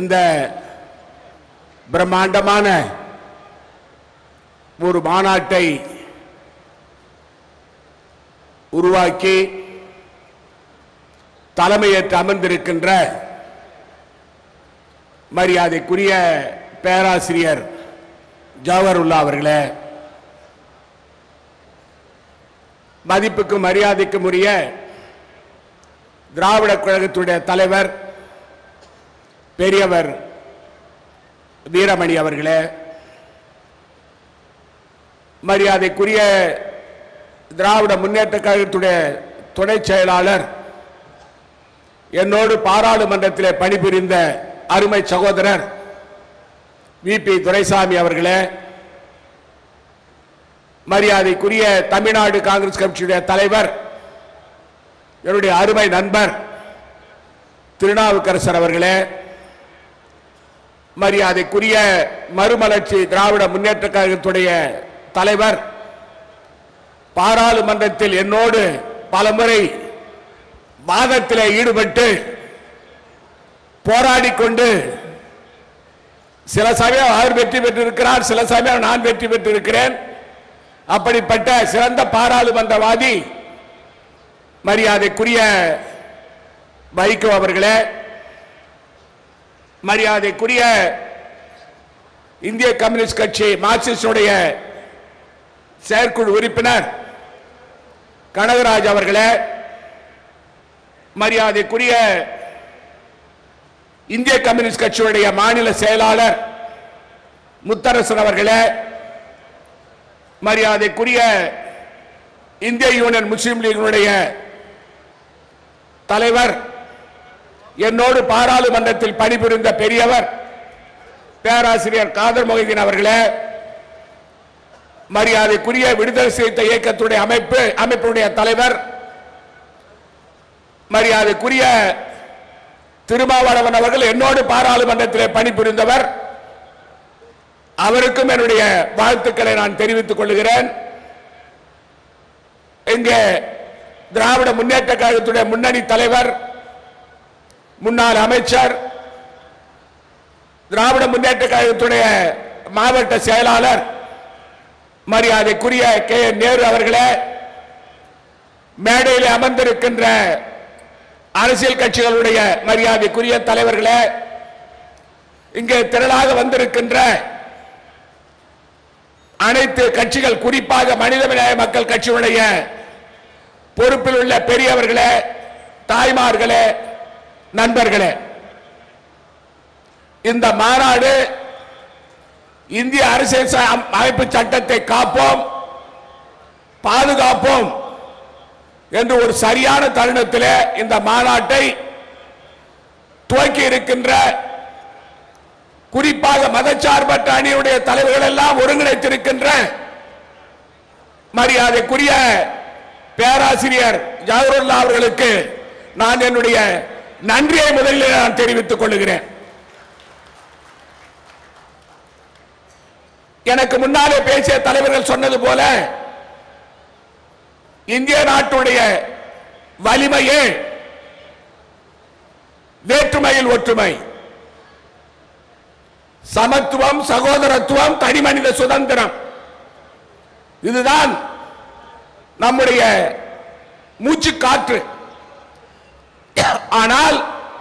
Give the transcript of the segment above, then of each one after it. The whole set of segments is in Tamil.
இந்த பிரம்மாண்டமான ஒரு மாநாட்டை உருவாக்கி தலைமையேற்று அமர்ந்திருக்கின்ற மரியாதைக்குரிய பேராசிரியர் ஜவஹருல்லா அவர்களே மதிப்புக்கும் மரியாதைக்கும் உரிய திராவிட கழகத்துடைய தலைவர் பெரியவர் வீரமணி அவர்களே மரியாதைக்குரிய திராவிட முன்னேற்ற கழகத்துடைய துணை செயலாளர் என்னோடு பாராளுமன்றத்தில் பணிபுரிந்த அருமை சகோதரர் வி பி துரைசாமி அவர்களே மரியாதைக்குரிய தமிழ்நாடு காங்கிரஸ் கட்சியுடைய தலைவர் என்னுடைய அருமை நண்பர் திருநாவுக்கரசர் அவர்களே மரியாதைக்குரிய மறுமலர்ச்சி திராவிட முன்னேற்ற கழகத்துடைய தலைவர் பாராளுமன்றத்தில் என்னோடு பலமுறை வாதத்தில் ஈடுபட்டு போராடிக் கொண்டு சில சமயம் அவர் வெற்றி பெற்றிருக்கிறார் சில சமயம் நான் வெற்றி பெற்றிருக்கிறேன் அப்படிப்பட்ட சிறந்த பாராளுமன்றவாதி மரியாதைக்குரிய வைகோ அவர்களே மரியாதைக்குரிய இந்திய கம்யூனிஸ்ட் கட்சி மார்க்சிஸ்டுடைய செயற்குழு உறுப்பினர் கனகராஜ் அவர்களே மரியாதைக்குரிய இந்திய கம்யூனிஸ்ட் கட்சியுடைய மாநில செயலாளர் முத்தரசன் அவர்களே மரியாதைக்குரிய இந்திய யூனியன் முஸ்லீம் லீகினுடைய தலைவர் என்னோடு பாராளுமன்றத்தில் பணிபுரிந்த பெரியவர் பேராசிரியர் காதர் மொஹிதீன் அவர்களே மரியாதைக்குரிய விடுதலை சிறுத்தை இயக்கத்துடைய அமைப்பு அமைப்புடைய தலைவர் மரியாதைக்குரிய திருமாவளவன் அவர்கள் என்னோடு பாராளுமன்றத்தில் பணிபுரிந்தவர் அவருக்கும் என்னுடைய வாழ்த்துக்களை நான் தெரிவித்துக் கொள்கிறேன் இங்கே திராவிட முன்னேற்ற கழகத்துடைய முன்னணி தலைவர் முன்னாள் அமைச்சர் திராவிட முன்னேற்ற கழகத்துடைய மாவட்ட செயலாளர் மரியாதைக்குரிய கே என் நேரு அவர்களே மேடையில் அமர்ந்திருக்கின்ற அரசியல் கட்சிகளுடைய மரியாதைக்குரிய தலைவர்களே இங்கே திரளாக வந்திருக்கின்ற அனைத்து கட்சிகள் குறிப்பாக மனிதநேய மக்கள் கட்சியுடைய பொறுப்பில் உள்ள பெரியவர்களே தாய்மார்களே நண்பர்களே இந்த மாநாடு இந்திய அரசியல் ச- அமைப்பு சட்டத்தை காப்போம் பாதுகாப்போம் என்று ஒரு சரியான தருணத்தில் இந்த மாநாட்டை துவக்கி இருக்கின்ற குறிப்பாக மதச்சார்பற்ற அணியுடைய தலைவர்கள் எல்லாம் ஒருங்கிணைத்திருக்கின்ற மரியாதைக்குரிய பேராசிரியர் ஜவஹர்லா அவர்களுக்கு நான் என்னுடைய நன்றியை முதலில் நான் தெரிவித்துக் கொள்கிறேன் எனக்கு முன்னாலே பேசிய தலைவர்கள் சொன்னது போல இந்திய நாட்டுடைய வலிமையே வேற்றுமையில் ஒற்றுமை சமத்துவம் சகோதரத்துவம் தனிமனித சுதந்திரம் இதுதான் நம்முடைய மூச்சு காற்று ஆனால்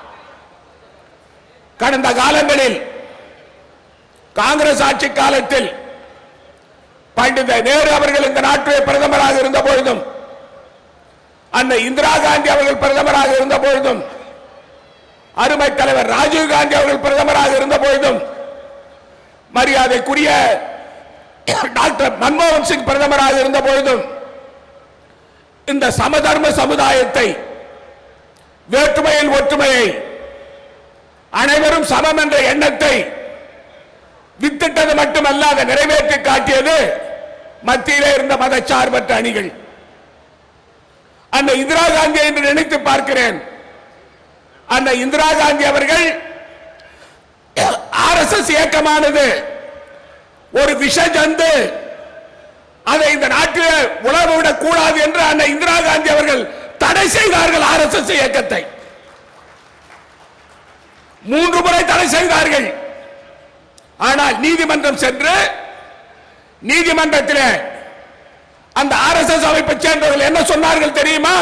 கடந்த காலங்களில் காங்கிரஸ் ஆட்சி காலத்தில் பண்டித நேரு அவர்கள் இந்த நாட்டுடைய பிரதமராக இருந்த பொழுதும் அன்னை இந்திரா காந்தி அவர்கள் பிரதமராக இருந்த பொழுதும் அருமை தலைவர் ராஜீவ் காந்தி அவர்கள் பிரதமராக இருந்த பொழுதும் மரியாதைக்குரிய டாக்டர் மன்மோகன் சிங் பிரதமராக இருந்த பொழுதும் இந்த சமதர்ம சமுதாயத்தை வேற்றுமையில் ஒற்றுமையை அனைவரும் சமம் என்ற எண்ணத்தை வித்திட்டது மட்டுமல்ல அதை நிறைவேற்றி காட்டியது மத்தியிலே இருந்த மதச்சார்பற்ற அணிகள் அந்த இந்திரா காந்தி என்று நினைத்து பார்க்கிறேன் அந்த இந்திரா காந்தி அவர்கள் ஆர்எஸ்எஸ் இயக்கமானது ஒரு விஷ ஜந்து அதை இந்த நாட்டில் உணவு விடக் கூடாது என்று அந்த இந்திரா காந்தி அவர்கள் தடை செய்தார்கள் ஆர்எஸ்எஸ் இயக்கத்தை மூன்று முறை தடை செய்தார்கள் ஆனால் நீதிமன்றம் சென்று நீதிமன்றத்தில் அந்த ஆர்எஸ்எஸ் அமைப்பை சேர்ந்தவர்கள் என்ன சொன்னார்கள் தெரியுமா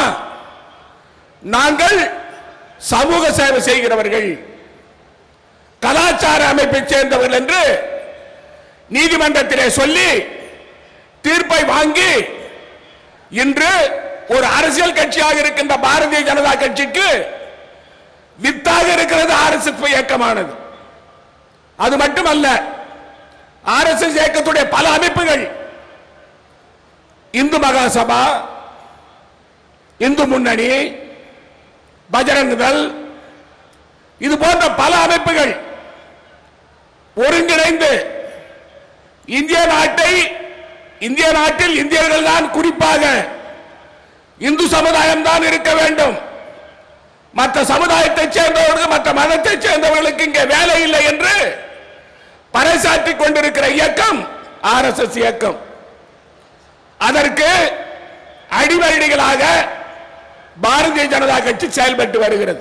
நாங்கள் சமூக சேவை செய்கிறவர்கள் கலாச்சார அமைப்பை சேர்ந்தவர்கள் என்று நீதிமன்றத்திலே சொல்லி தீர்ப்பை வாங்கி இன்று ஒரு அரசியல் கட்சியாக இருக்கின்ற பாரதிய ஜனதா கட்சிக்கு வித்தாக இருக்கிறது ஆர்எஸ்எஸ் இயக்கமானது அது மட்டுமல்ல ஆர்எஸ்எஸ் இயக்கத்துடைய பல அமைப்புகள் இந்து மகாசபா இந்து முன்னணி பஜரங்குதல் இது போன்ற பல அமைப்புகள் ஒருங்கிணைந்து இந்திய நாட்டை இந்திய நாட்டில் இந்தியர்கள் தான் குறிப்பாக இந்து சமுதாயம் தான் இருக்க வேண்டும் மற்ற சமுதாயத்தைச் சேர்ந்தவர்களுக்கு மற்ற மதத்தைச் சேர்ந்தவர்களுக்கு இங்கே வேலை இல்லை என்று பறைசாற்றிக் கொண்டிருக்கிற இயக்கம் ஆர்எஸ்எஸ் இயக்கம் அதற்கு அடிவரடிகளாக பாரதிய ஜனதா கட்சி செயல்பட்டு வருகிறது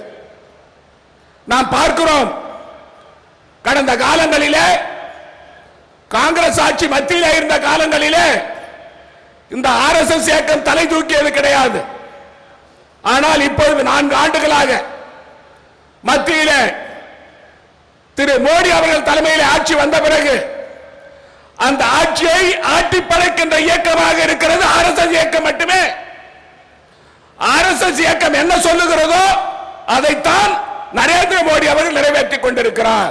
நாம் பார்க்கிறோம் கடந்த காலங்களிலே காங்கிரஸ் ஆட்சி மத்தியில் இருந்த காலங்களிலே இந்த ஆர்எஸ்எஸ் இயக்கம் தலை தூக்கியது கிடையாது ஆனால் இப்பொழுது நான்கு ஆண்டுகளாக மத்தியில திரு மோடி அவர்கள் தலைமையில் ஆட்சி வந்த பிறகு அந்த ஆட்சியை ஆட்டி படைக்கின்ற இயக்கமாக இருக்கிறது ஆர்எஸ்எஸ் இயக்கம் மட்டுமே ஆர்எஸ்எஸ் இயக்கம் என்ன சொல்லுகிறதோ அதைத்தான் நரேந்திர மோடி அவர்கள் நிறைவேற்றிக் கொண்டிருக்கிறார்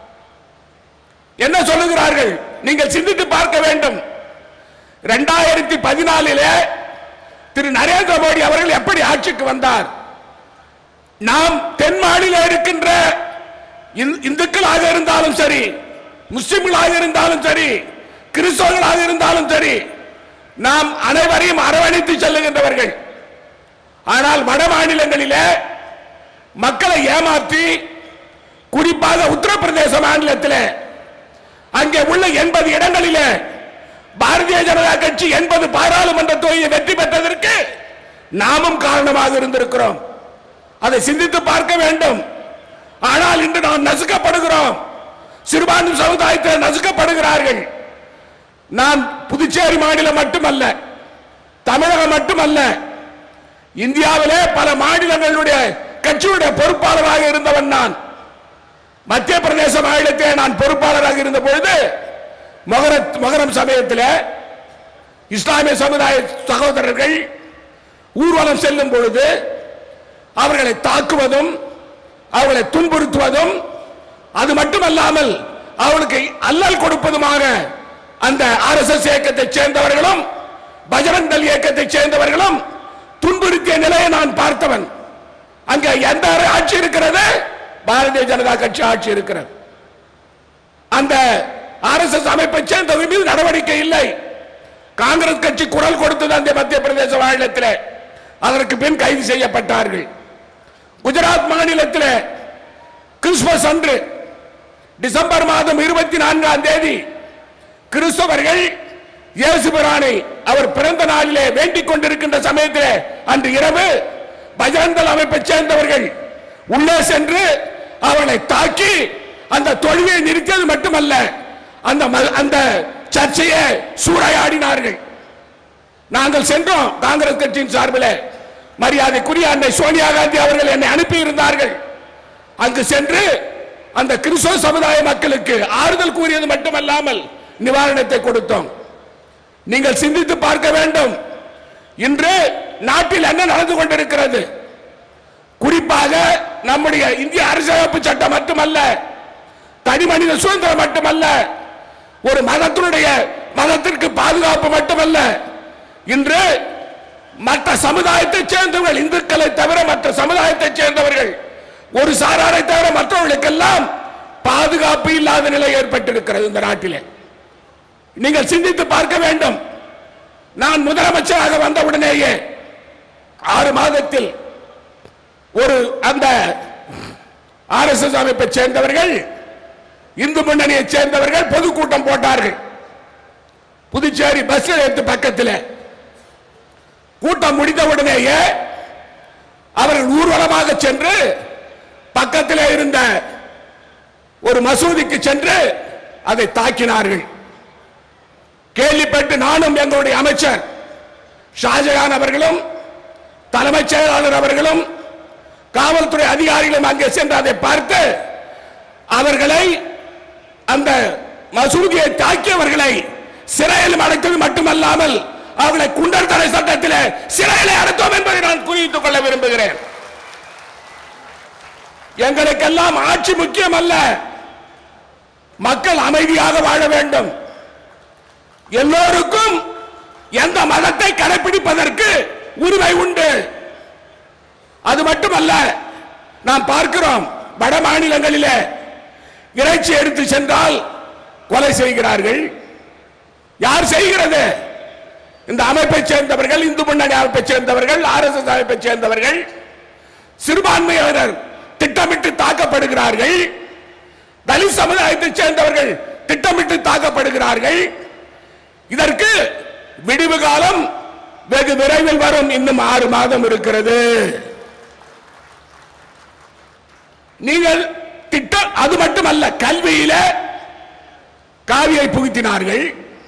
என்ன சொல்லுகிறார்கள் நீங்கள் சிந்தித்து பார்க்க வேண்டும் இரண்டாயிரத்தி பதினாலிலே திரு நரேந்திர மோடி அவர்கள் எப்படி ஆட்சிக்கு வந்தார் நாம் தென் மாநில இருக்கின்ற இந்து- இந்துக்களாக இருந்தாலும் சரி முஸ்லிம்களாக இருந்தாலும் சரி கிறிஸ்தவர்களாக இருந்தாலும் சரி நாம் அனைவரையும் அரவணைத்து செல்லுகின்றவர்கள் ஆனால் வட மாநிலங்களிலே மக்களை ஏமாற்றி குறிப்பாக உத்தரப்பிரதேச மாநிலத்திலே அங்கே உள்ள எண்பது இடங்களிலே பாரதிய ஜனதா கட்சி எண்பது பாராளுமன்ற தொகுதியை வெற்றி பெற்றதற்கு நாமும் காரணமாக இருந்திருக்கிறோம் அதை சிந்தித்து பார்க்க வேண்டும் ஆனால் இன்று நாம் நசுக்கப்படுகிறோம் சிறுபான்மை சமுதாயத்தில் நசுக்கப்படுகிறார்கள் நான் புதுச்சேரி மாநிலம் மட்டுமல்ல தமிழகம் மட்டுமல்ல இந்தியாவிலே பல மாநிலங்களுடைய கட்சியுடைய பொறுப்பாளராக இருந்தவன் நான் மத்திய பிரதேச மாநிலத்திலே நான் பொறுப்பாளராக இருந்த பொழுது மொகர மொகரம் சமயத்தில் இஸ்லாமிய சமுதாய சகோதரர்கள் ஊர்வலம் செல்லும் பொழுது அவர்களை தாக்குவதும் அவர்களை துன்புறுத்துவதும் அது மட்டுமல்லாமல் அவர்களுக்கு அல்லல் கொடுப்பதுமாக அந்த ஆர்எஸ்எஸ் இயக்கத்தைச் சேர்ந்தவர்களும் பஜரங் தள் இயக்கத்தைச் சேர்ந்தவர்களும் துன்புறுத்திய நிலையை நான் பார்த்தவன் அங்க எந்த ஆட்சி இருக்கிறது பாரதிய ஜனதா கட்சி ஆட்சி இருக்கிறது அந்த ஆர்எஸ்எஸ் அமைப்பை சேர்ந்தவர்கள் மீது நடவடிக்கை இல்லை காங்கிரஸ் கட்சி குரல் கொடுத்தது அந்த மத்திய பிரதேச மாநிலத்தில் அதற்கு பின் கைது செய்யப்பட்டார்கள் குஜராத் மாநிலத்தில் கிறிஸ்துமஸ் அன்று டிசம்பர் மாதம் இருபத்தி நான்காம் தேதி கிறிஸ்தவர்கள் இயேசு பிரானை அவர் பிறந்த நாளிலே வேண்டிக் கொண்டிருக்கின்ற சமயத்திலே அன்று இரவு பஜரந்தல் அமைப்பை சேர்ந்தவர்கள் உள்ளே சென்று அவர்களை தாக்கி அந்த தொழுகையை நிறுத்தியது மட்டுமல்ல அந்த ம- அந்த சர்ச்சையை சூறையாடினார்கள் நாங்கள் சென்றோம் காங்கிரஸ் கட்சியின் சார்பில் மரியாதைக்குரிய அன்னை சோனியா காந்தி அவர்கள் என்னை அனுப்பி இருந்தார்கள் அங்கு சென்று அந்த கிறிஸ்தவ சமுதாய மக்களுக்கு ஆறுதல் கூறியது மட்டுமல்லாமல் நிவாரணத்தை கொடுத்தோம் நீங்கள் சிந்தித்து பார்க்க வேண்டும் இன்று நாட்டில் என்ன நடந்து கொண்டிருக்கிறது குறிப்பாக நம்முடைய இந்திய அரசியலமைப்பு சட்டம் மட்டுமல்ல தனி மனித சுதந்திரம் மட்டுமல்ல ஒரு மதத்தினுடைய மதத்திற்கு பாதுகாப்பு மட்டுமல்ல இன்று மற்ற சமுதாயத்தைச் சேர்ந்தவர்கள் இந்துக்களை தவிர மற்ற சமுதாயத்தைச் சேர்ந்தவர்கள் ஒரு சாராரை தவிர மற்றவர்களுக்கெல்லாம் பாதுகாப்பு இல்லாத நிலை ஏற்பட்டிருக்கிறது இந்த நாட்டிலே நீங்கள் சிந்தித்து பார்க்க வேண்டும் நான் முதலமைச்சராக வந்தவுடனேயே ஆறு மாதத்தில் ஒரு அந்த ஆர்எஸ்எஸ் அமைப்பை சேர்ந்தவர்கள் இந்து முன்னணியை சேர்ந்தவர்கள் பொதுக்கூட்டம் போட்டார்கள் புதுச்சேரி பஸ் நிலையத்து பக்கத்தில் கூட்டம் முடிந்தவுடனேயே அவர்கள் ஊர்வலமாக சென்று பக்கத்தில் இருந்த ஒரு மசூதிக்கு சென்று அதை தாக்கினார்கள் கேள்விப்பட்டு நானும் எங்களுடைய அமைச்சர் ஷாஜகான் அவர்களும் தலைமைச் செயலாளர் அவர்களும் காவல்துறை அதிகாரிகளும் அங்கே சென்று அதை பார்த்து அவர்களை அந்த மசூதியை தாக்கியவர்களை சிறையில் அடைத்தது மட்டுமல்லாமல் அவர்களை குண்டர் தடை சட்டத்தில் சிறையில் அடைத்தோம் என்பதை நான் குறித்துக் கொள்ள விரும்புகிறேன் எங்களுக்கெல்லாம் ஆட்சி முக்கியம் அல்ல மக்கள் அமைதியாக வாழ வேண்டும் எல்லோருக்கும் எந்த மதத்தை கடைபிடிப்பதற்கு உரிமை உண்டு அது மட்டுமல்ல நாம் பார்க்கிறோம் வட மாநிலங்களிலே இறைச்சி எடுத்து சென்றால் கொலை செய்கிறார்கள் யார் செய்கிறது இந்த அமைப்பை சேர்ந்தவர்கள் இந்து முன்னணி அமைப்பை சேர்ந்தவர்கள் ஆர் எஸ் எஸ் அமைப்பை சேர்ந்தவர்கள் சிறுபான்மையினர் திட்டமிட்டு தாக்கப்படுகிறார்கள் தலித் சமுதாயத்தை சேர்ந்தவர்கள் திட்டமிட்டு தாக்கப்படுகிறார்கள் இதற்கு விடிவு காலம் வெகு விரைவில் வரும் இன்னும் ஆறு மாதம் இருக்கிறது நீங்கள் திட்டம் அது மட்டுமல்ல கல்வியில காவியை புகுத்தினார்கள்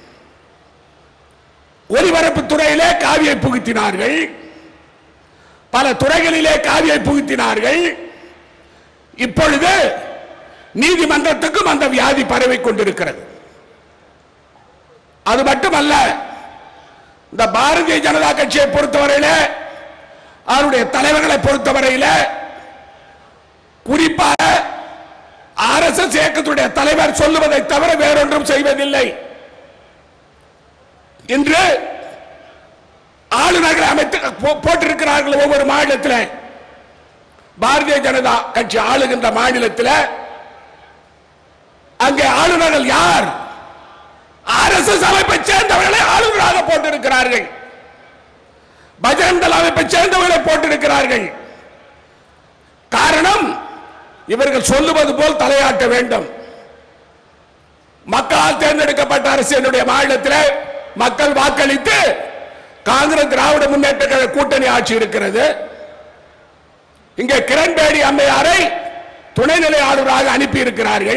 ஒலிபரப்பு துறையிலே காவியை புகுத்தினார்கள் பல துறைகளிலே காவியை புகுத்தினார்கள் இப்பொழுது நீதிமன்றத்துக்கும் அந்த வியாதி பரவிக் கொண்டிருக்கிறது அது மட்டுமல்ல இந்த பாரதிய ஜனதா கட்சியை பொறுத்தவரையில அவருடைய தலைவர்களை பொறுத்தவரையில குறிப்பாக ஆர் எஸ் எஸ் இயக்கத்துடைய தலைவர் சொல்லுவதை தவிர வேறொன்றும் செய்வதில்லை இன்று ஆளுநர்களை அமைத்து போ- போட்டிருக்கிறார்கள் ஒவ்வொரு மாநிலத்தில் பாரதிய ஜனதா கட்சி ஆளுகின்ற மாநிலத்தில் அங்கே ஆளுநர்கள் யார் ஆர் எஸ் எஸ் அமைப்பை சேர்ந்தவர்களை ஆளுநராக போட்டிருக்கிறார்கள் பஜரங் தள் அமைப்பை சேர்ந்தவர்களை போட்டிருக்கிறார்கள் காரணம் இவர்கள் சொல்லுவது போல் தலையாட்ட வேண்டும் மக்களால் தேர்ந்தெடுக்கப்பட்ட அரசியலுடைய மாநிலத்தில் மக்கள் வாக்களித்து காங்கிரஸ் திராவிட முன்னேற்ற கழக கூட்டணி ஆட்சி இருக்கிறது இங்கே கிரண்பேடி அம்மையாரை துணைநிலை ஆளுநராக அனுப்பி இருக்கிறார்கள்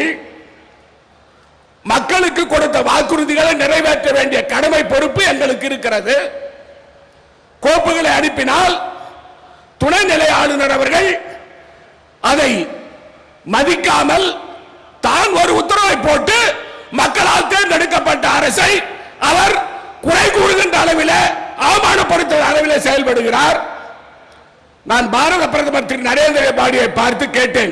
மக்களுக்கு கொடுத்த வாக்குறுதிகளை நிறைவேற்ற வேண்டிய கடமை பொறுப்பு எங்களுக்கு இருக்கிறது கோப்புகளை அனுப்பினால் துணைநிலை ஆளுநர் அவர்கள் அதை மதிக்காமல் தான் ஒரு உத்தரவை போட்டு மக்களால் தேர்ந்தெடுக்கப்பட்ட அரசை அவர் குறை கூறுகின்ற அளவில் அவமானப்படுத்துகிற அளவில் செயல்படுகிறார் நான் பாரத பிரதமர் திரு நரேந்திர மோடியை பார்த்து கேட்டேன்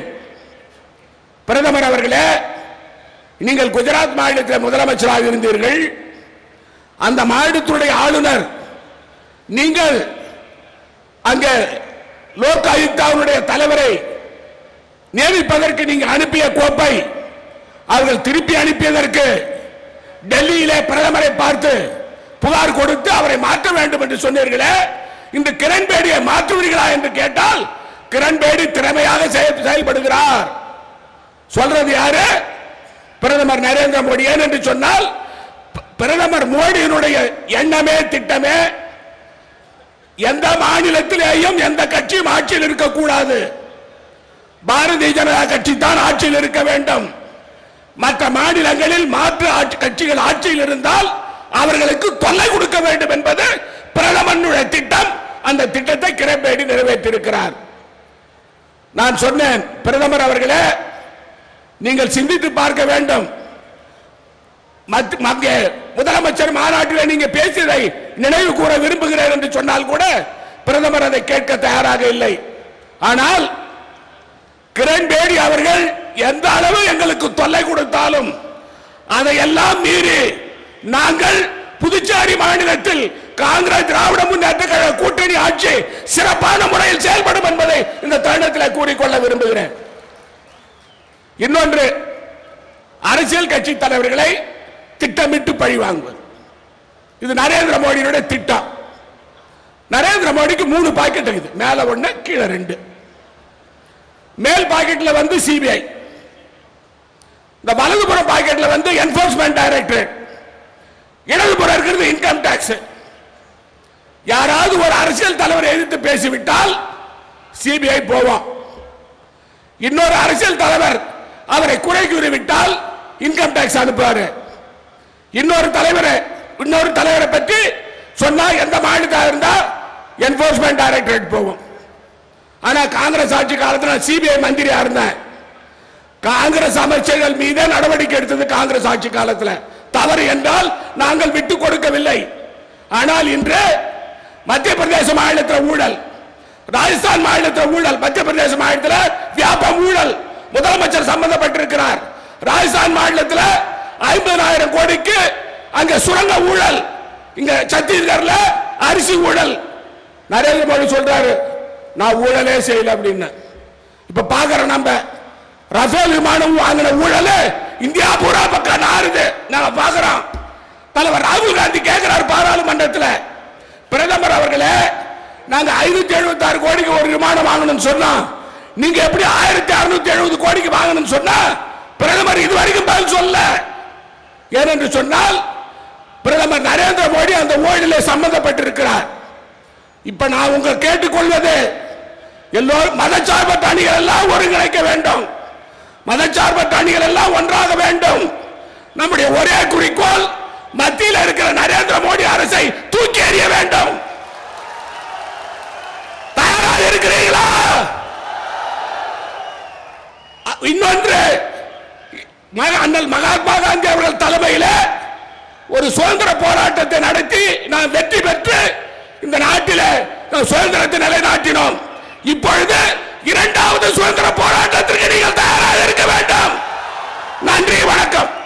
பிரதமர் அவர்களே நீங்கள் குஜராத் மாநிலத்தில் முதலமைச்சராக இருந்தீர்கள் அந்த மாநிலத்துடைய ஆளுநர் நீங்கள் அங்கே லோக் ஆயுக்தாவுடைய தலைவரை நியமிப்பதற்கு நீங்க அனுப்பிய கோப்பை அவர்கள் திருப்பி அனுப்பியதற்கு டெல்லியிலே பிரதமரை பார்த்து புகார் கொடுத்து அவரை மாற்ற வேண்டும் என்று சொன்னீர்களே இந்த கிரண்பேடியை மாற்றுவீர்களா என்று கேட்டால் கிரண்பேடி திறமையாக செயல்- செயல்படுகிறார் சொல்றது யாரு பிரதமர் நரேந்திர மோடி ஏன் என்று சொன்னால் ப- பிரதமர் மோடியினுடைய எண்ணமே திட்டமே எந்த மாநிலத்திலேயும் எந்த கட்சியும் ஆட்சியில் இருக்கக்கூடாது பாரதிய ஜனதா கட்சி தான் ஆட்சியில் இருக்க வேண்டும் மற்ற மாநிலங்களில் மாற்று ஆட்சி- கட்சிகள் ஆட்சியில் இருந்தால் அவர்களுக்கு தொல்லை கொடுக்க வேண்டும் என்பது பிரதமனுடைய திட்டம் அந்த திட்டத்தை கிரண்பேடி நிறைவேற்றியிருக்கிறார் நான் சொன்னேன் பிரதமர் அவர்களே நீங்கள் சிந்தித்து பார்க்க வேண்டும் மத்- மத்திய முதலமைச்சர் மாநாட்டில் நீங்க பேசியதை நினைவு கூற விரும்புகிறேன் என்று சொன்னால் கூட பிரதமர் அதை கேட்க தயாராக இல்லை ஆனால் கிரண்பேடி அவர்கள் எந்த அளவு எங்களுக்கு தொல்லை கொடுத்தாலும் அதையெல்லாம் மீறி நாங்கள் புதுச்சேரி மாநிலத்தில் காங்கிரஸ் திராவிட முன்னேற்ற கழக கூட்டணி ஆட்சி சிறப்பான முறையில் செயல்படும் என்பதை இந்த தருணத்தில் கூறிக்கொள்ள விரும்புகிறேன் இன்னொன்று அரசியல் கட்சி தலைவர்களை திட்டமிட்டு பழி வாங்குவது இது நரேந்திர மோடியினுடைய திட்டம் நரேந்திர மோடிக்கு மூணு பாக்கெட் இருக்குது மேல ஒண்ணு கீழே ரெண்டு மேல் பாக்கெட்ல வந்து சிபிஐ இந்த வலதுபுறம் பாக்கெட்ல வந்து என்போர்ஸ்மெண்ட் டைரக்டரேட் இடதுபுறம் இருக்கிறது இன்கம் டாக்ஸ் யாராவது ஒரு அரசியல் தலைவர் எதிர்த்து பேசிவிட்டால் சிபிஐ போவோம் இன்னொரு அரசியல் தலைவர் அவரை குறை கூறிவிட்டால் இன்கம் டாக்ஸ் அனுப்புவாரு இன்னொரு தலைவரை இன்னொரு தலைவரை பற்றி சொன்னா எந்த மாநிலத்தா இருந்தா என்போர்ஸ்மெண்ட் டைரக்டரேட் போகும் ஆனா காங்கிரஸ் ஆட்சி காலத்துல சிபிஐ மந்திரியா இருந்தேன் காங்கிரஸ் அமைச்சர்கள் மீதே நடவடிக்கை எடுத்தது காங்கிரஸ் ஆட்சி காலத்துல தவறு என்றால் நாங்கள் விட்டு கொடுக்கவில்லை ஆனால் இன்று மத்திய பிரதேச மாநிலத்தில் ஊழல் ராஜஸ்தான் மாநிலத்தில் ஊழல் மத்திய பிரதேச மாநிலத்தில் வியாபம் ஊழல் முதலமைச்சர் சம்பந்தப்பட்டிருக்கிறார் ராஜஸ்தான் மாநிலத்தில் ஐம்பதாயிரம் கோடிக்கு அங்க சுரங்க ஊழல் இங்க சத்தீஸ்கர்ல அரிசி ஊழல் நரேந்திர மோடி சொல்றாரு நான் ஊழலே செய்யல அப்படின்னு இப்ப பாக்குறோம் நம்ம ரஃபேல் விமானம் வாங்கின ஊழல் இந்தியா பூரா பக்கம் நாறுது நாங்க பாக்குறோம் தலைவர் ராகுல் காந்தி கேட்கிறார் பாராளுமன்றத்தில் பிரதமர் அவர்களே நாங்க ஐநூத்தி எழுபத்தி ஆறு கோடிக்கு ஒரு விமானம் வாங்கணும்னு சொன்னோம் நீங்க எப்படி ஆயிரத்தி அறுநூத்தி எழுபது கோடிக்கு வாங்கணும்னு சொன்னா பிரதமர் இதுவரைக்கும் பதில் சொல்ல ஏனென்று சொன்னால் பிரதமர் நரேந்திர மோடி அந்த ஊழலில் சம்பந்தப்பட்டிருக்கிறார் இப்ப நான் உங்க கேட்டுக்கொள்வது எல்லோரும் மதச்சார்பற்ற அணிகள் எல்லாம் ஒருங்கிணைக்க வேண்டும் மதச்சார்பற்ற அணிகள் எல்லாம் ஒன்றாக வேண்டும் நம்முடைய ஒரே குறிக்கோள் மத்தியில் இருக்கிற நரேந்திர மோடி அரசை தூக்கி எறிய வேண்டும் தயாராக இருக்கிறீர்களா அ- இன்னொன்று மக- அண்ணல் மகாத்மா காந்தி அவர்கள் தலைமையில் ஒரு சுதந்திர போராட்டத்தை நடத்தி நாம் வெற்றி பெற்று இந்த நாட்டில் நாம் சுதந்திரத்தை நிலைநாட்டினோம் இப்பொழுது இரண்டாவது சுதந்திர போராட்டத்திற்கு நீங்கள் தயாராக இருக்க வேண்டும் நன்றி வணக்கம்